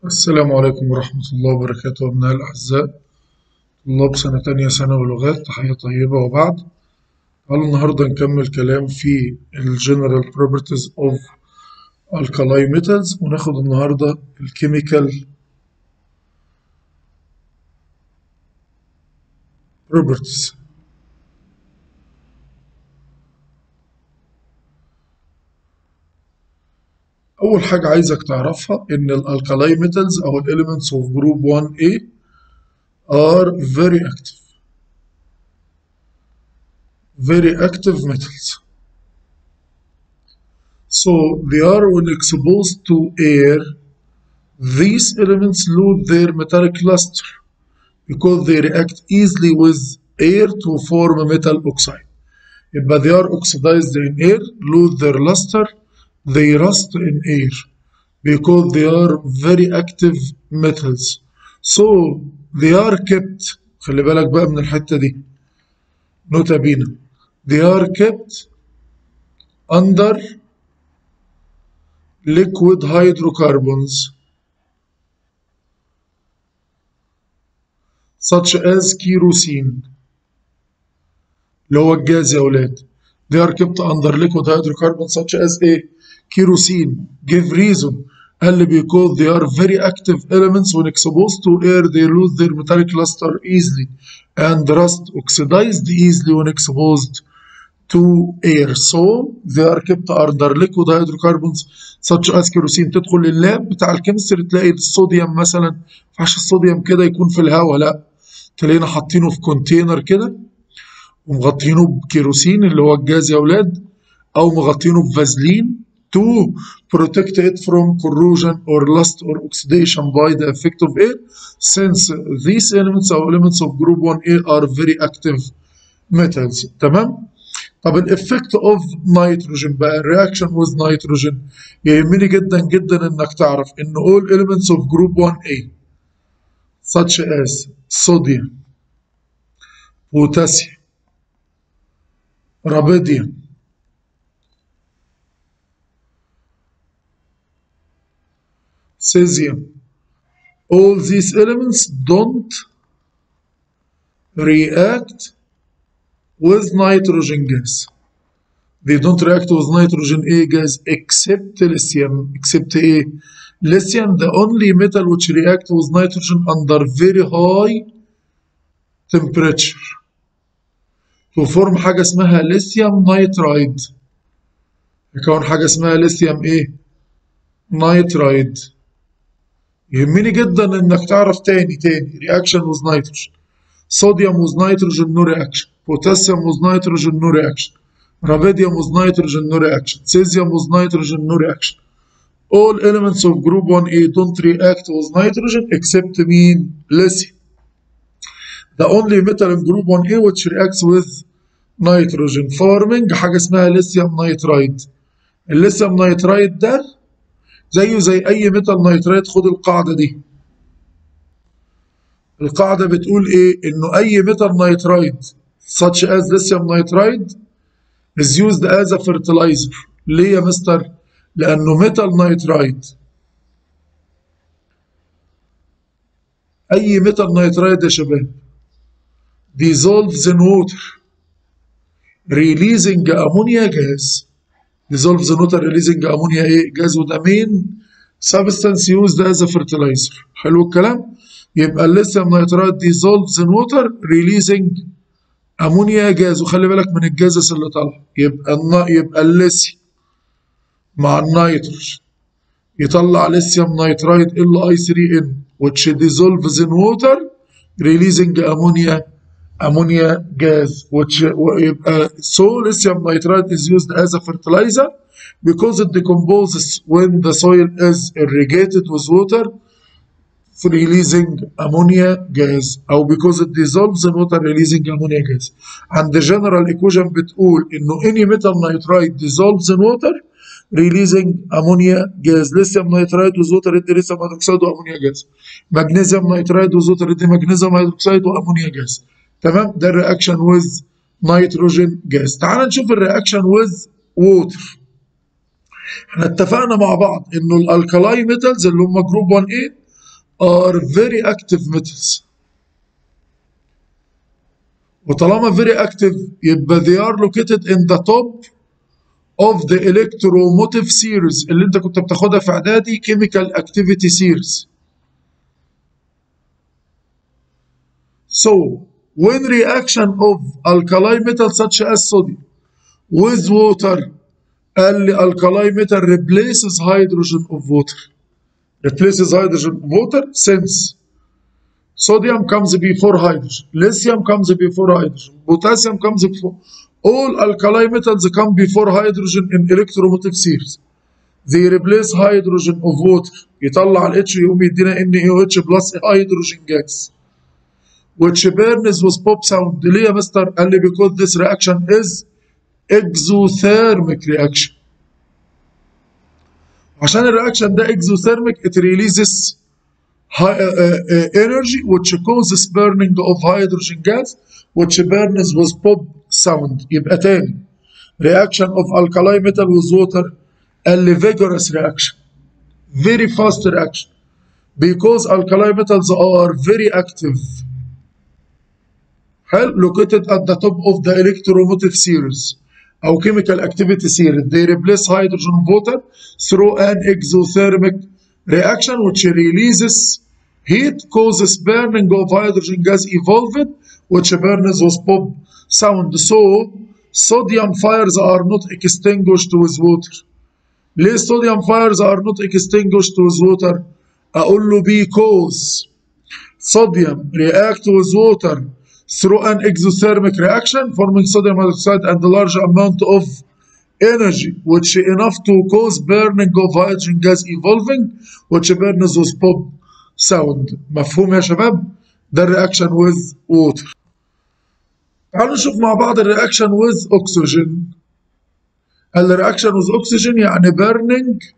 السلام عليكم ورحمة الله وبركاته أبناء الأعزاء طلاب سنة تانية ثانوي لغات تحية طيبة وبعد تعالوا النهاردة نكمل كلام في ال General Properties of Alkali Metals وناخد النهاردة ال Chemical Properties أول حاجة عايزك تعرفها إن الألكالاي ميتالز أو ال Elements of Group 1A are very active very active metals so they are when exposed to air these elements lose their metallic luster because they react easily with air to form a metal oxide يبقى they are oxidized in air lose their luster they rust in air because they are very active metals so they are kept خلي بالك بقى من الحتة دي نوتا بينا they are kept under liquid hydrocarbons such as kerosene اللي هو الجاز يا أولاد they are kept under liquid hydrocarbons such as a kerosene give reason قال لي because they are very active elements when exposed to air they lose their metallic luster easily and rust oxidized easily when exposed to air so they are kept under liquid hydrocarbons such as kerosene تدخل اللاب بتاع الكيمستري تلاقي الصوديوم مثلا ما ينفعش الصوديوم كده يكون في الهواء لا تلاقينا حاطينه في كونتينر كده ومغطينه بكيروسين اللي هو الجاز يا اولاد او مغطينه بفازلين to protect it from corrosion or rust or oxidation by the effect of air since these elements or elements of group 1A are very active metals تمام طب الافكت اوف نيتروجين بقى الرياكشن with نيتروجين يهمني جدا جدا انك تعرف ان all elements of group 1A such as sodium potassium rubidium cesium all these elements don't react with nitrogen gas they don't react with nitrogen A gas except lithium except A lithium the only metal which react with nitrogen under very high temperature to form حاجة اسمها lithium nitride يكون حاجة اسمها lithium ايه nitride يهمني جدا انك تعرف تاني تاني reaction with nitrogen sodium with nitrogen no reaction potassium with nitrogen no reaction rubidium with nitrogen no reaction cesium with nitrogen no reaction all elements of group 1A don't react with nitrogen except mean lithium the only metal in group 1A which reacts with nitrogen forming حاجة اسمها lithium nitride الليثيوم نيترايد ده زيه زي أي ميتال نيترايد خد القاعدة دي القاعدة بتقول إيه؟ إنه أي ميتال نيترايد such as lithium nitride is used as a fertilizer ليه يا مستر؟ لأنه ميتال نيترايد أي ميتال نيترايد يا شباب dissolves in water releasing ammonia gas dissolves in water releasing ammonia ايه gas وده main substance used as a fertilizer حلو الكلام يبقى الليثيوم نيترايد dissolves in water releasing امونيا جاز وخلي بالك من الجازس اللي طالع يبقى النا... يبقى الليثيوم مع النيتروجين يطلع ليثيوم نيترايد ال اي 3 ان which dissolves in water releasing ammonia ammonia gas which يبقى so lithium nitride is used as a fertilizer because it decomposes when the soil is irrigated with water releasing ammonia gas او because it dissolves in water releasing ammonia gas and the general equation بتقول انه any metal nitride dissolves in water releasing ammonia gas lithium nitride with water يدي lithium hydroxide وامونيا gas magnesium nitride with water يدي magnesium hydroxide وامونيا gas تمام ده الرياكشن with نيتروجين جاز تعال نشوف الرياكشن with ووتر احنا اتفقنا مع بعض انه الالكالاي ميتالز اللي هم جروب 1A are very active metals وطالما very active يبقى they are located in the top of the electromotive series اللي انت كنت بتاخدها في اعدادي chemical activity series So, when reaction of alkali metal such as sodium with water, قال لي alkali metal replaces hydrogen of water. Replaces hydrogen of water since sodium comes before hydrogen, lithium comes before hydrogen, potassium comes before. All alkali metals come before hydrogen in electromotive series. They replace hydrogen of water. يطلع ال H يقوم يدينا NaOH plus hydrogen gas. which burns with pop sound ليه يا مستر؟ قال لي because this reaction is exothermic reaction عشان الرياكشن ده exothermic it releases high, uh, uh, energy which causes burning of hydrogen gas which burns with pop sound يبقى تاني reaction of alkali metal with water قال لي vigorous reaction very fast reaction because alkali metals are very active حلو located at the top of the electromotive series أو chemical activity series they replace hydrogen water through an exothermic reaction which releases heat causes burning of hydrogen gas evolved which burns with pop sound so sodium fires are not extinguished with water ليه sodium fires are not extinguished with water أقول له because sodium react with water through an exothermic reaction forming sodium hydroxide and a large amount of energy which enough to cause burning of hydrogen gas evolving which burns with pop sound مفهوم يا شباب ده الرياكشن with water تعالوا نشوف مع بعض الرياكشن with oxygen الرياكشن with oxygen يعني burning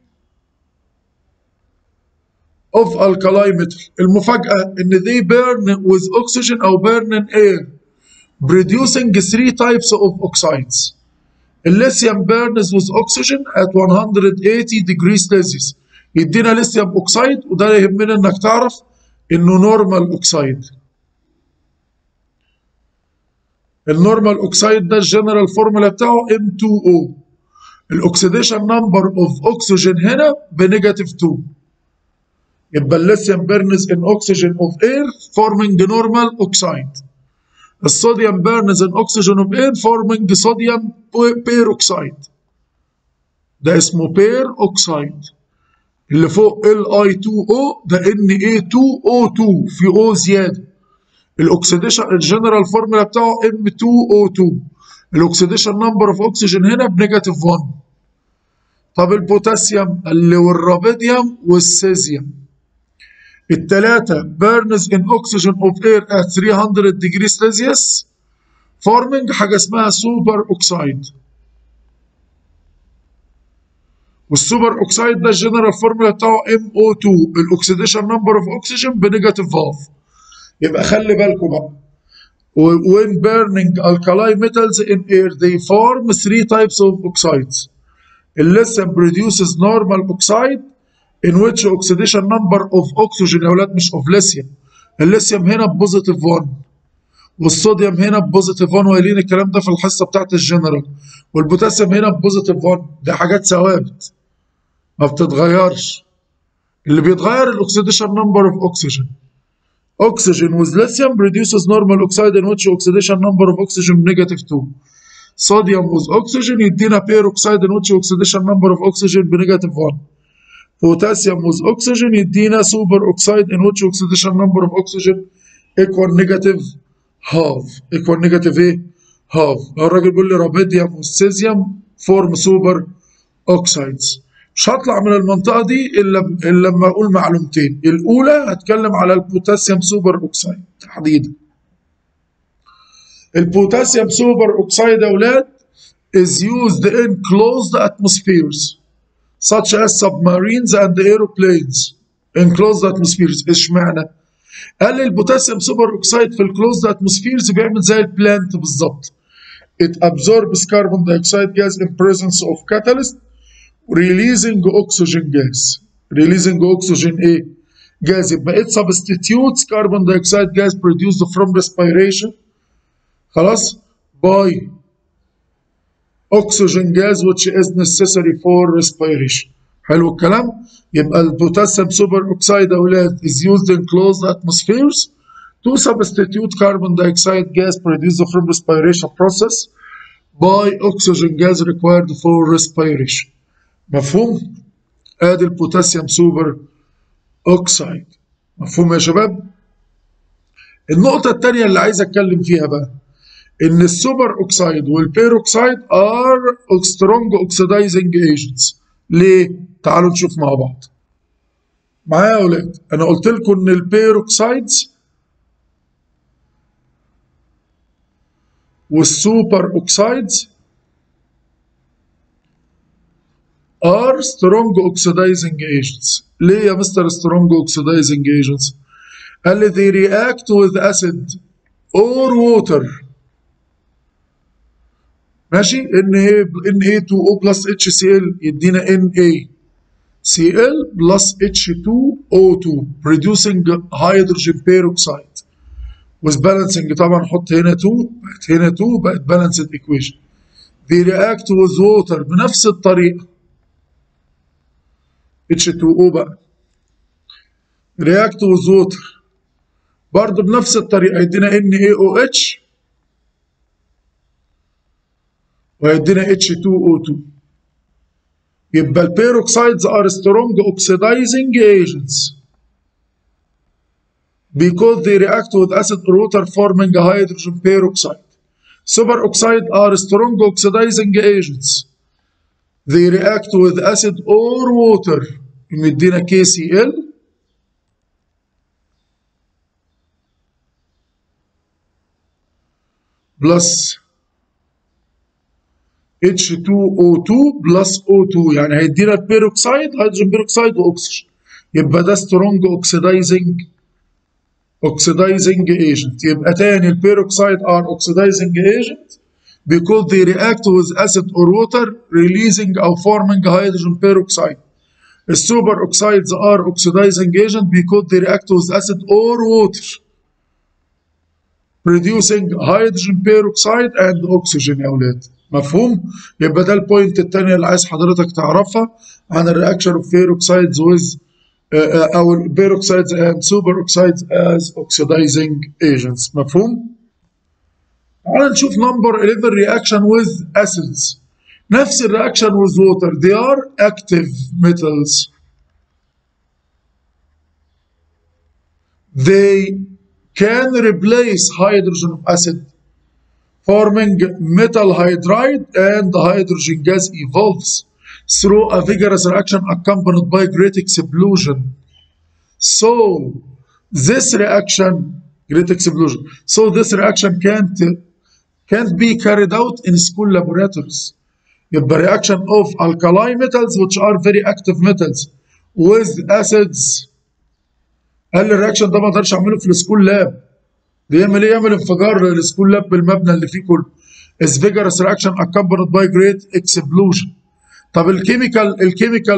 of alkali metal المفاجأة إن they burn with oxygen أو burn in air producing three types of oxides الليثيوم burns with oxygen at 180 degrees Celsius يدينا ليثيوم أوكسايد وده يهمنا إنك تعرف إنه نورمال أوكسايد النورمال أوكسايد ده الجنرال فورمولا بتاعه M2O الأكسيديشن نمبر أوف أكسجين هنا بنيجاتيف 2 يبقى الليثيوم بيرنز ان اوكسجين اوف اير فورمينج نورمال اوكسايد الصوديوم بيرنز ان اوكسجين اوف اير فورمينج صوديوم بير اوكسايد ده اسمه بير اوكسايد اللي فوق ال اي 2 او ده ان اي 2 او 2 في او زياده الاكسيديشن الجنرال فورمولا بتاعه ام 2 او 2 الاكسيديشن نمبر اوف اوكسجين هنا بنيجاتيف 1 طب البوتاسيوم اللي والرابيديوم والسيزيوم الثلاثة burns in oxygen of air at 300 degrees Celsius forming حاجة اسمها سوبر أوكسايد والسوبر أوكسايد ده الجنرال فورمولا بتاعه MO2 الأكسيديشن نمبر أوف أكسجين بنيجاتيف هاف يبقى خلي بالكم بقى when burning alkali metals in air they form three types of oxides الليثيوم produces normal oxide in which oxidation number of oxygen يا ولاد مش of lithium الليثيوم هنا بوزيتيف 1 والصوديوم هنا بوزيتيف 1 وقايلين الكلام ده في الحصه بتاعت الجنرال والبوتاسيوم هنا بوزيتيف 1 دي حاجات ثوابت ما بتتغيرش اللي بيتغير الاكسيديشن نمبر اوف اوكسجين oxygen with lithium produces normal oxide in which oxidation number of oxygen negative 2 sodium with oxygen يدينا peroxide in which oxidation number of oxygen بنيجاتيف 1 potassium with oxygen يدينا super oxide in which oxidation number of oxygen equal negative half equal negative ايه half الراجل بيقول لي رابيديوم والسيزيوم فورم سوبر اوكسايدز مش هطلع من المنطقه دي الا الا لما اقول معلومتين الاولى هتكلم على البوتاسيوم سوبر اوكسايد تحديدا البوتاسيوم سوبر اوكسايد يا اولاد is used in closed atmospheres such as submarines and aeroplanes in closed atmospheres اشمعنى؟ قال لي البوتاسيوم سوبر اوكسايد في الكلوزد اتموسفيرز بيعمل زي البلانت بالظبط it absorbs carbon dioxide gas in presence of catalyst releasing oxygen gas releasing oxygen ايه gas يبقى it substitutes carbon dioxide gas produced from respiration خلاص by oxygen gas which is necessary for respiration حلو الكلام يبقى البوتاسيوم سوبر اوكسايد يا اولاد is used in closed atmospheres to substitute carbon dioxide gas produced from respiration process by oxygen gas required for respiration مفهوم ادي البوتاسيوم سوبر اوكسايد مفهوم يا شباب النقطة الثانية اللي عايز اتكلم فيها بقى ان السوبر اوكسايد والبيروكسايد ار سترونج اوكسيدايزنج ايجنتس ليه؟ تعالوا نشوف مع بعض معايا يا اولاد انا قلت لكم ان البيروكسايدز والسوبر اوكسايدز are strong oxidizing agents ليه يا مستر strong oxidizing agents قال لي they react with acid or water ماشي ان ايه ان ايه 2 او بلس اتش سي ال يدينا ان اي سي ال بلس اتش 2 او 2 producing hydrogen peroxide with balancing طبعا حط هنا 2 بقت هنا 2 بقت balanced equation they react with water بنفس الطريقه H2O بقى react with water برضه بنفس الطريقة يدينا NaOH ويدينا H2O2 يبقى البيروكسايدز are strong oxidizing agents because they react with acid or water forming a hydrogen peroxide. Superoxide are strong oxidizing agents. they react with acid or water يمدينا KCl plus H2O2 plus O2 يعني هيدينا البيروكسيد هيدروجين بيروكسيد واكسجين يبقى ده strong oxidizing oxidizing agent يبقى تاني البيروكسيد are oxidizing agent because they react with acid or water releasing or forming hydrogen peroxide. The superoxides are oxidizing agent because they react with acid or water producing hydrogen peroxide and oxygen يا أولاد مفهوم؟ يبقى ده البوينت الثانية اللي عايز حضرتك تعرفها عن الرياكشن of peroxides with uh, أو peroxides and superoxides as oxidizing agents مفهوم؟ تعال نشوف نمبر 11 reaction with acids نفس الرياكشن with water they are active metals they can replace hydrogen of acid forming metal hydride and hydrogen gas evolves through a vigorous reaction accompanied by great explosion so this reaction great explosion so this reaction can't can't be carried out in school laboratories. يبقى reaction of alkali metals which are very active metals with acids قال لي الرياكشن ده ما اقدرش اعمله في السكول لاب بيعمل ايه؟ يعمل انفجار للسكول لاب بالمبنى اللي فيه كله is vigorous reaction accompanied by great explosion طب الكيميكال الكيميكال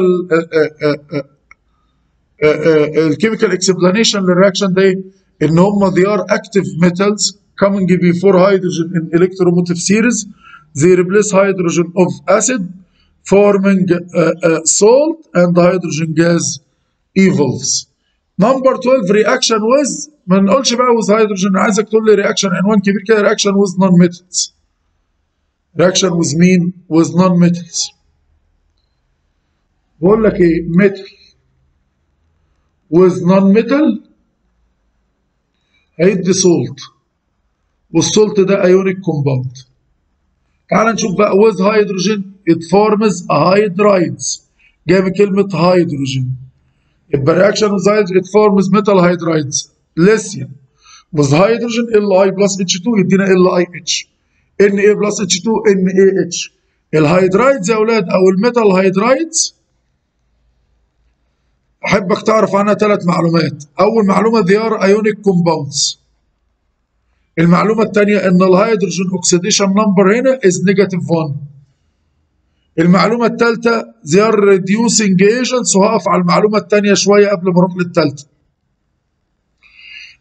الكيميكال اكسبلانيشن للرياكشن ده ان هم they are active metals coming before hydrogen in electromotive series they replace hydrogen of acid forming uh, uh, salt and hydrogen gas evolves number 12 reaction with ما نقولش بقى with hydrogen عايزك تقول لي reaction عنوان كبير كده reaction with non metals reaction with مين with non metals بقول لك ايه metal with non metal هيدي سولت والسولت ده ايونيك كومباوند تعال نشوف بقى with hydrogen it forms hydrides جاي من كلمة هيدروجين يبقى reaction with hydrogen it forms metal hydrides lithium with hydrogen Li plus H2 يدينا LiH Na plus H2 NaH الهيدرايدز يا اولاد او الميتال هيدرايدز احبك تعرف عنها ثلاث معلومات اول معلومه they are ionic compounds المعلومه الثانيه ان الهيدروجين اوكسيديشن نمبر هنا is negative 1 المعلومه الثالثه they are reducing agents وهقف على المعلومه الثانيه شويه قبل ما اروح للثالثه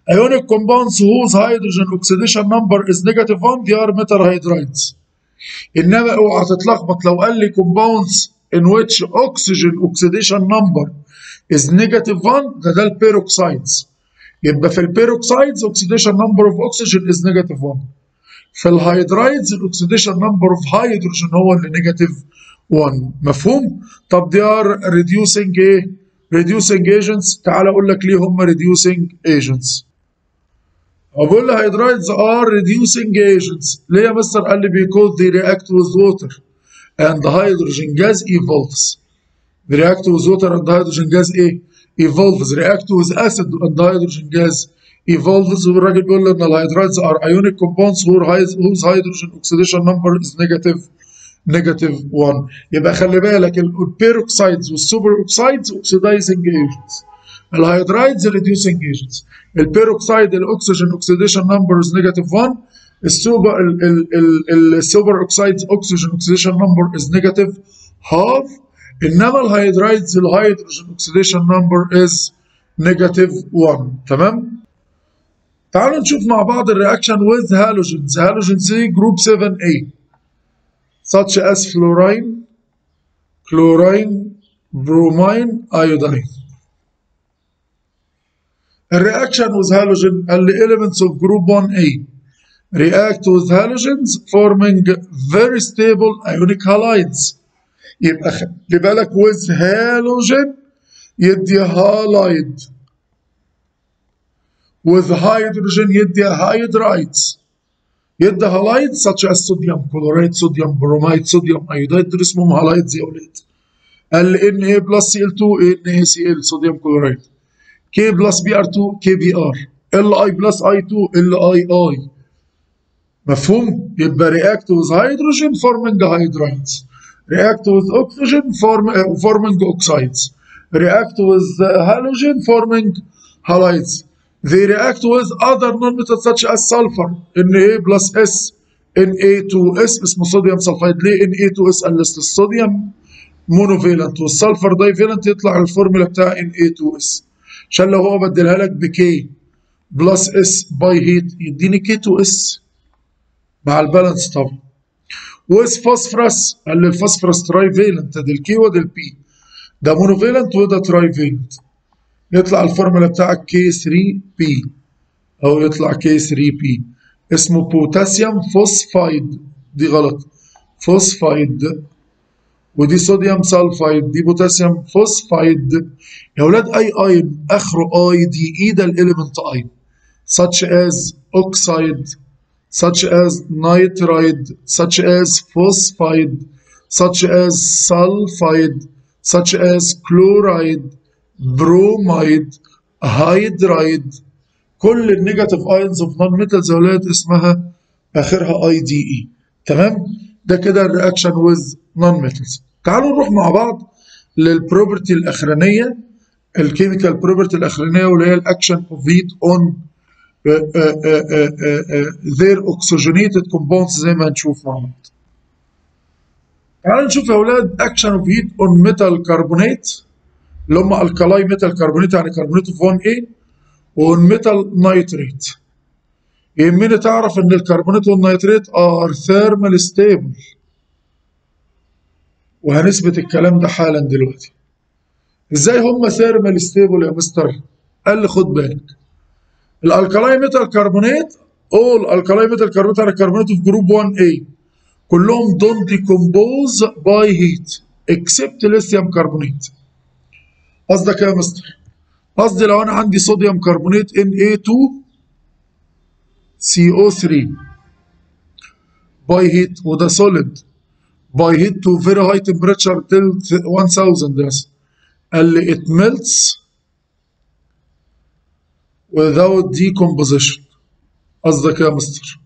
ionic compounds whose hydrogen oxidation number is negative 1 they are metal hydrides انما اوعى تتلخبط لو قال لي compounds in which oxygen oxidation number is negative 1 ده ده البيروكسايدز يبقى في البيروكسايدز oxidation number of oxygen is negative 1 في الهيدرايدز الاكسيديشن نمبر اوف هيدروجين هو اللي نيجاتيف 1 مفهوم؟ طب دي ار ريديوسنج ايه؟ ريديوسنج ايجنتس تعال اقول لك ليه هم ريديوسنج ايجنتس اقول له هيدرايدز ار ريديوسنج ايجنتس ليه يا مستر قال لي بيكوز they react with water and hydrogen gas evolves they react with water and hydrogen gas ايه evolves react with acid and hydrogen gas evolves والراجل بيقول لنا الهيدرايدز are ionic compounds whose hydrogen oxidation number is negative negative 1 يبقى خلي بالك البيروكسايدز والسوبر اوكسايدز اوكسيدايزنج ايجنتس الهيدرايدز ريديوسنج ايجنتس البيروكسايد الاكسجين اوكسيديشن نمبر از نيجاتيف 1 السوبر السوبر اوكسايدز اوكسجين اوكسيديشن نمبر از نيجاتيف هاف انما الهيدرايدز الهيدروجين اوكسيديشن نمبر از نيجاتيف 1 تمام تعالوا نشوف مع بعض الرياكشن with halogens halogens دي جروب 7A such as fluorine chlorine bromine iodine الرياكشن with halogen قال لي elements of group 1A react with halogens forming very stable ionic halides يبقى خلي بالك with halogen يدي halide with hydrogen يدي hydrides يدي هالايد such as sodium chloride sodium bromide sodium iodide دول اسمهم هالايدز يا ولاد ال Na بلس Cl2 NaCl صوديوم كلورايد K بلس Br2 KBr Li بلس I2 LiI مفهوم؟ يبقى react with hydrogen forming hydrides react with oxygen form, uh, forming oxides react with halogen forming halides they react with other non-metals such as sulfur Na plus S Na2S اسمه صوديوم سلفايد ليه Na2S قال الصوديوم مونوفيلنت والسلفر دايفيلنت يطلع الفورمولا بتاع Na2S عشان لو هو بدلها لك بكي بلس اس باي هيت يديني كي 2 اس مع البالانس طبعا ويز فوسفرس قال لي الفوسفرس تراي فيلنت ده الكي وده البي ده مونوفيلنت وده تراي فيلنت يطلع الفورمولا بتاعك كي 3 بي او يطلع كي 3 بي اسمه بوتاسيوم فوسفايد دي غلط فوسفايد ودي صوديوم سلفايد دي بوتاسيوم فوسفايد يا ولاد اي اين اخره اي دي اي ده الاليمنت اين such as oxide such as nitride such as phosphide such as sulfide such as chloride bromide hydride كل النيجاتيف ايونز اوف نون ميتالز يا ولاد اسمها اخرها اي دي اي تمام ده كده الرياكشن ويز نون ميتالز تعالوا نروح مع بعض للبروبرتي الاخرانيه الكيميكال بروبرتي الاخرانيه واللي هي الاكشن اوف هيت اون their oxygenated compounds زي ما هنشوف مع بعض تعالوا نشوف يا اولاد اكشن اوف هيت اون ميتال كربونات اللي هم الكالاي ميتال كربونات يعني كربونات اوف 1 a والميتال نايتريت يهمني تعرف ان الكربونات والنيتريت ار ثيرمال ستيبل وهنثبت الكلام ده حالا دلوقتي ازاي هم ثيرمال ستيبل يا مستر قال لي خد بالك الالكالاي ميتال كربونات اول الكالاي ميتال كربونات على كربونات اوف جروب 1 a كلهم دونت ديكومبوز باي هيت اكسبت ليثيوم كربونات قصدك ايه يا مستر قصدي لو انا عندي صوديوم كربونات Na2 CO3 باي هيت وده سوليد باي هيت تو فيري هاي تمبريتشر تل 1000 بس قال لي it melts without decomposition قصدك يا مستر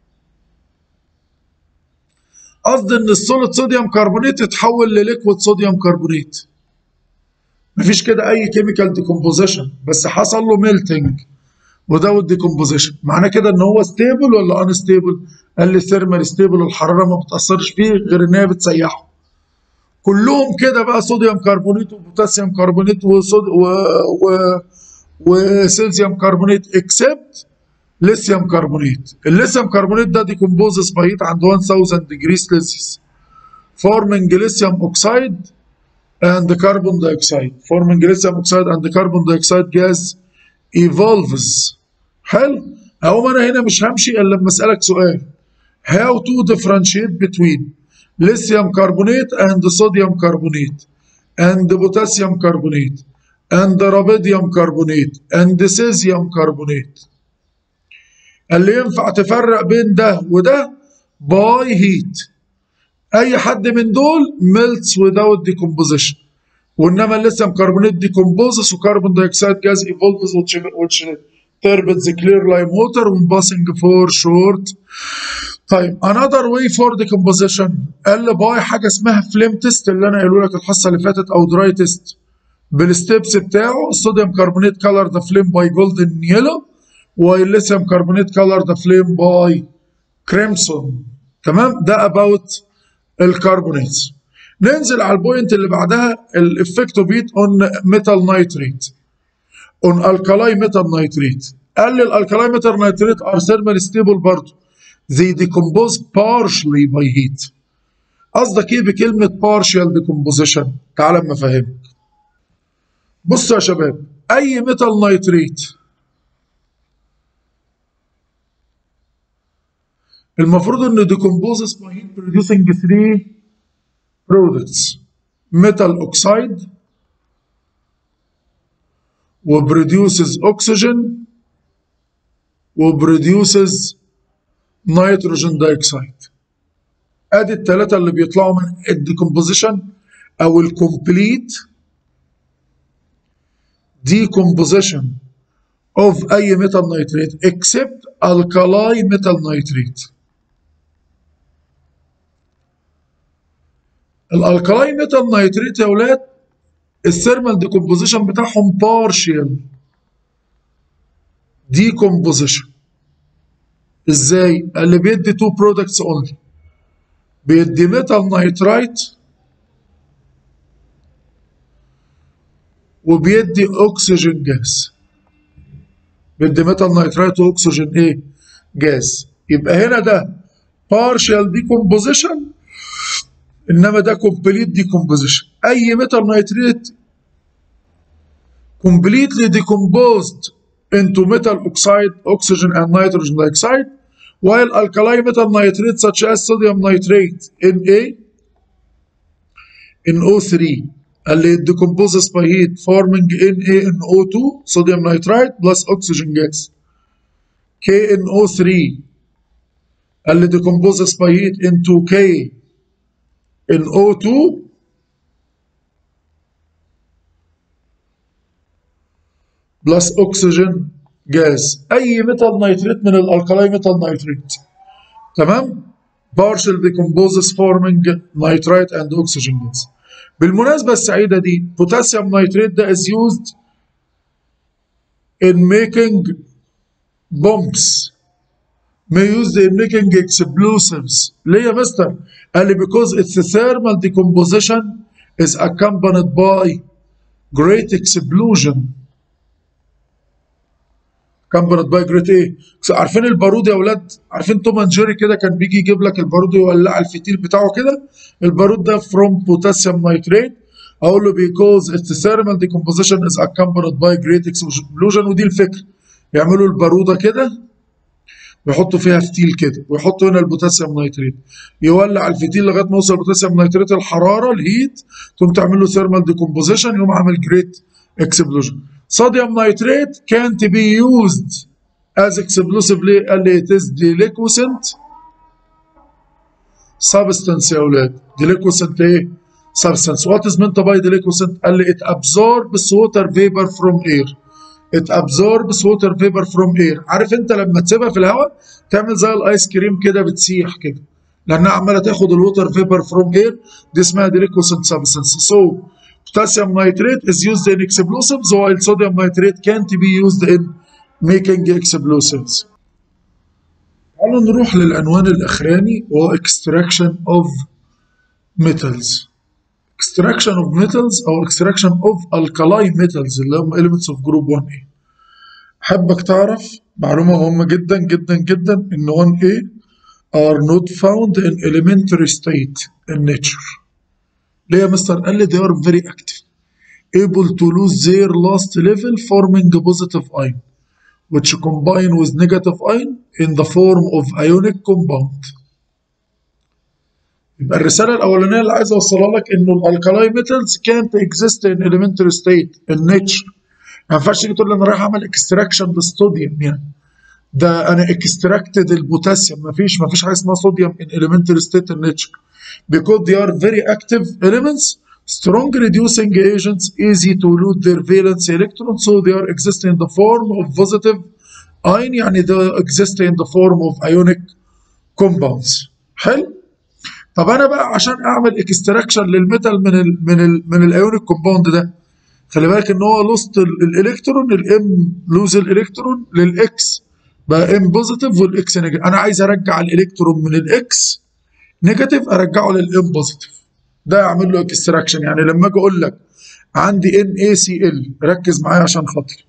قصدي ان السوليد صوديوم كربونات يتحول لليكويد صوديوم كربونات مفيش كده اي كيميكال ديكومبوزيشن بس حصل له ميلتنج without decomposition معناه كده ان هو ستيبل ولا ان ستيبل قال لي ثيرمال ستيبل الحراره ما بتاثرش فيه غير ان هي بتسيحه كلهم كده بقى صوديوم كربونات وبوتاسيوم كربونات وصود و... و... وسيليزيوم كربونيت اكسبت ليثيوم كربونيت الليثيوم كربونيت ده ديكومبوزز باي هيت عند 1000 ديجري سيلسيوس forming lithium oxide and carbon dioxide forming lithium oxide and carbon dioxide gas evolves حلو اقوم انا هنا مش همشي الا لما اسالك سؤال how to differentiate between lithium carbonate and sodium carbonate and potassium carbonate and rubidium carbonate and cesium carbonate اللي ينفع تفرق بين ده وده باي هيت اي حد من دول melts without decomposition وانما الليثيوم كربونات decomposes وكربون دايوكسيد جاز evolves which, which turbines clear lime water when passing for short طيب another way for decomposition قال باي حاجه اسمها فليم تيست اللي انا قايله لك الحصه اللي فاتت او دراي تيست بالستبس بتاعه الصوديوم كربونات color the flame by golden yellow والليثيوم كربونات color the flame by crimson تمام ده about الكربونيتس ننزل على البوينت اللي بعدها الافكت اوف هيت اون ميتال نايتريت اون الكالاي ميتال نايتريت قال لي الالكالاي ميتال نايتريت ار ثيرمال ستيبل برضه they decompose partially by heat قصدك ايه بكلمه partial decomposition تعال اما افهمك بصوا يا شباب اي ميتال نايتريت المفروض انه decomposes by heat producing three products metal oxide وproduces oxygen وproduces nitrogen dioxide ادي الثلاثه اللي بيطلعوا من الديكومبوزيشن او الكومبليت decomposition of اي metal nitrate except alkali metal nitrate الالكالاي ميتال نايتريت يا ولاد الثيرمال ديكومبوزيشن بتاعهم بارشال ديكومبوزيشن ازاي؟ اللي بيدي تو برودكتس اونلي بيدي ميتال نايترايت وبيدي اكسجين جاز بيدي ميتال نايترايت واكسجين ايه؟ جاز يبقى هنا ده بارشال ديكومبوزيشن انما ده كومبليت ديكومبوزيشن اي ميتال نايتريت completely decomposed into metal oxide, oxygen and nitrogen dioxide, while alkali metal nitrate such as sodium nitrate Na NO3 اللي decomposes by heat forming NaNO2 sodium nitrite plus oxygen gas KNO3 اللي decomposes by heat into K in O2 بلس اكسجين جاز اي ميتال نيتريت من الالكالاي ميتال نيتريت تمام partial decomposes forming nitrite and oxygen gas بالمناسبة السعيدة دي بوتاسيوم نيتريت ده is used in making bombs may used in making explosives ليه يا مستر؟ قال لي because its thermal decomposition is accompanied by great explosion accompanied by great ايه؟ عارفين البارود يا اولاد؟ عارفين توم اند جيري كده كان بيجي يجيب لك البارود يولع الفتيل بتاعه كده البارود ده from potassium nitrate اقول له because its thermal decomposition is accompanied by great explosion ودي الفكره يعملوا الباروده كده ويحطوا فيها فتيل كده ويحطوا هنا البوتاسيوم نيتريت يولع الفتيل لغايه ما يوصل البوتاسيوم نيتريت الحراره الهيت تقوم تعمل له ثيرمال ديكومبوزيشن يقوم عامل جريت اكسبلوجن صوديوم نيتريت كانت بي يوزد از اكسبلوسيف ليه؟ قال لي ات از ديليكوسنت سبستنس يا اولاد ديليكوسنت ايه؟ سبستنس وات از منت باي ديليكوسنت؟ قال لي ات ابزوربس ووتر فيبر فروم اير it absorbs water vapor from air عارف انت لما تسيبها في الهواء تعمل زي الايس كريم كده بتسيح كده لانها عماله تاخد الووتر فيبر فروم اير دي اسمها ديليكوسنت سبستنس so potassium nitrate is used in explosives while sodium nitrate can't be used in making explosives تعالوا نروح للعنوان الاخراني وهو extraction of metals extraction of metals او extraction of alkali metals اللي هم elements of group 1A حابك تعرف معلومة مهمة جدا جدا جدا إن 1A are not found in elementary state in nature. ليه يا مستر؟ قال لي they are very active able to lose their last level forming a positive ion which combine with negative ion in the form of ionic compound. يبقى الرسالة الأولانية اللي عايز أوصلها لك إنه الألكالاي ميتالز can't exist in elementary state in nature. ما ينفعش تيجي تقول لي أنا رايح أعمل اكستراكشن بالصوديوم يعني. ده أنا اكستراكتد البوتاسيوم ما فيش ما فيش حاجة اسمها صوديوم in elementary state in nature. Because they are very active elements, strong reducing agents, easy to lose their valence electron, so they are exist in the form of positive ion يعني they exist in the form of ionic compounds. حلو؟ طب انا بقى عشان اعمل اكستراكشن للميتال من ال من ال من الايونيك كومباوند ده خلي بالك ان هو لوست الالكترون الام لوز الالكترون للاكس بقى ام بوزيتيف والاكس نيجاتيف انا عايز ارجع الالكترون من الاكس نيجاتيف ارجعه للام بوزيتيف ده اعمل له اكستراكشن يعني لما اجي اقول لك عندي ان اي سي ال ركز معايا عشان خاطري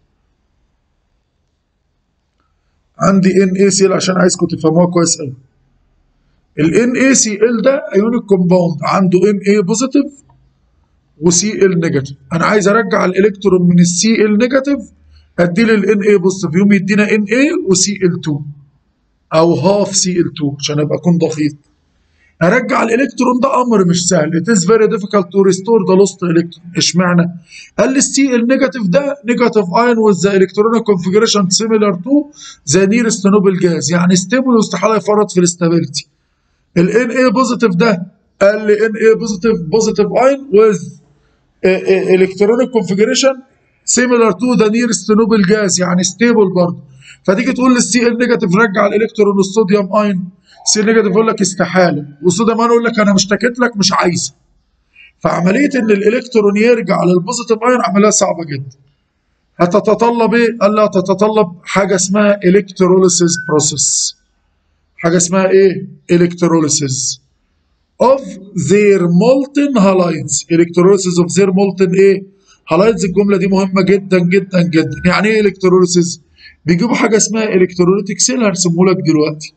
عندي ان اي سي ال عشان عايزكم تفهموها كويس قوي ال NaCl ده ايونيك كومباوند عنده Na بوزيتيف وCl نيجاتيف انا عايز ارجع الالكترون من الCl نيجاتيف ادي له ال Na بوزيتيف يقوم يدينا Na وCl2 او هاف Cl2 عشان ابقى اكون دقيق ارجع الالكترون ده امر مش سهل it is very difficult to restore the lost electron اشمعنى قال لي السي النيجاتيف ده نيجاتيف ايون with the electronic configuration similar to the nearest noble gas يعني ستيبل واستحاله يفرط في الاستابيليتي ال Na بوزيتيف ده قال لي Na بوزيتيف بوزيتيف ايون with electronic configuration similar to the nearest noble gas يعني ستيبل برضه فتيجي تقول للسي ال نيجاتيف رجع الالكترون الصوديوم ايون سي نيجاتيف يقول لك استحاله والصوديوم ايون يقول لك انا مش اشتكيت لك مش عايزه فعمليه ان الالكترون يرجع للبوزيتيف ايون عمليه صعبه جدا هتتطلب ايه؟ قال لها تتطلب حاجه اسمها الكتروليسيس بروسيس حاجه اسمها ايه؟ الكتروليسيس of their molten halides electrolysis of their molten ايه؟ halides الجمله دي مهمه جدا جدا جدا يعني ايه الكتروليسيس؟ بيجيبوا حاجه اسمها الكتروليتيك سيل هرسمه لك دلوقتي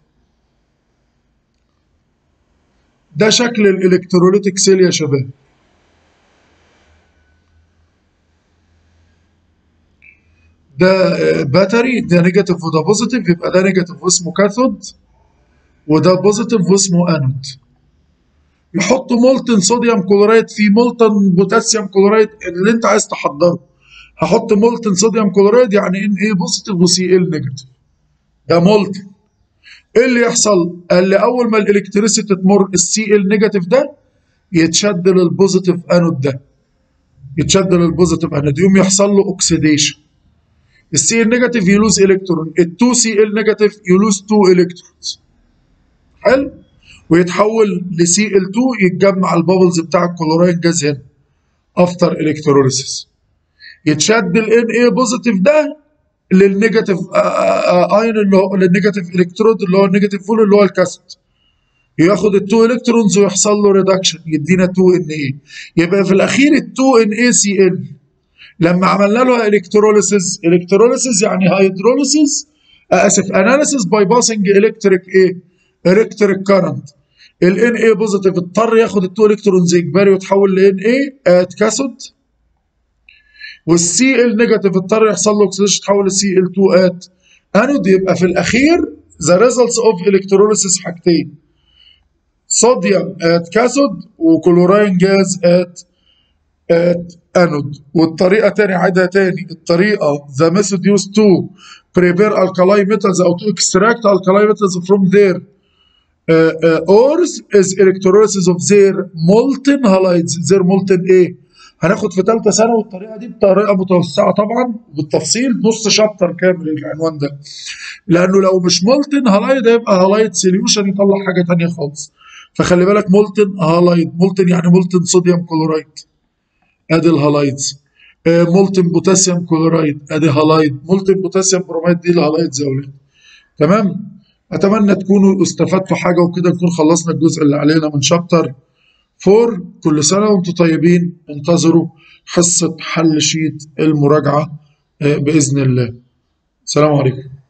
ده شكل الالكتروليتيك سيل يا شباب ده باتري ده نيجاتيف وده بوزيتيف يبقى ده نيجاتيف واسمه كاثود وده بوزيتيف واسمه انود يحطوا مولتن صوديوم كلورايد في مولتن بوتاسيوم كلورايد اللي انت عايز تحضره هحط مولتن صوديوم كلورايد يعني ان ايه بوزيتيف وسي ال نيجاتيف ده مولتن ايه اللي يحصل؟ قال لي اول ما الالكتريسيتي تمر السي ال نيجاتيف ده يتشد للبوزيتيف انود ده يتشد للبوزيتيف انود يقوم يحصل له اوكسيديشن السي ال نيجاتيف يلوز الكترون ال2 سي ال نيجاتيف يلوز 2 الكترونز حلو ويتحول لسي ال 2 يتجمع البابلز بتاع الكلوراين جاز هنا افتر الكتروليسيس يتشد ال ان اي بوزيتيف ده للنيجاتيف ايون اللي هو للنيجاتيف الكترود اللي هو النيجاتيف فول اللي هو الكاسيد ياخد ال 2 الكترونز ويحصل له ريدكشن يدينا 2 ان اي يبقى في الاخير ال 2 ان اي سي ال لما عملنا له الكتروليسيس الكتروليسيس يعني هيدروليسيس اسف اناليسيس باي باسنج الكتريك ايه الكتريك كارنت ال ان اي بوزيتيف اضطر ياخد ال 2 الكترونز اجباري وتحول ل ان اي ات كاثود والسي ال نيجاتيف اضطر يحصل له اوكسيديشن تحول لسي ال 2 ات انود يبقى في الاخير ذا ريزلتس اوف الكتروليسيس حاجتين صوديوم ات كاثود وكلوراين جاز ات ات انود والطريقه تاني عيدها تاني الطريقه ذا ميثود يوز تو بريبير الكالاي ميتالز او تو اكستراكت الكالاي ميتالز فروم ذير ores is electrolysis of their molten halides their molten ايه هناخد في ثالثه ثانوي الطريقه دي بطريقه متوسعه طبعا بالتفصيل نص شابتر كامل العنوان ده لانه لو مش مولتن هالايد هيبقى هالايد سوليوشن يطلع حاجه ثانيه خالص فخلي بالك مولتن هالايد مولتن يعني مولتن صوديوم كلورايد ادي الهالايدز مولتن بوتاسيوم كلورايد ادي هالايد مولتن بوتاسيوم بروميد دي الهالايدز يا ولاد تمام اتمنى تكونوا استفدتوا حاجه وكده نكون خلصنا الجزء اللي علينا من شابتر 4 كل سنة وانتم طيبين انتظروا حصة حل شيت المراجعة بإذن الله السلام عليكم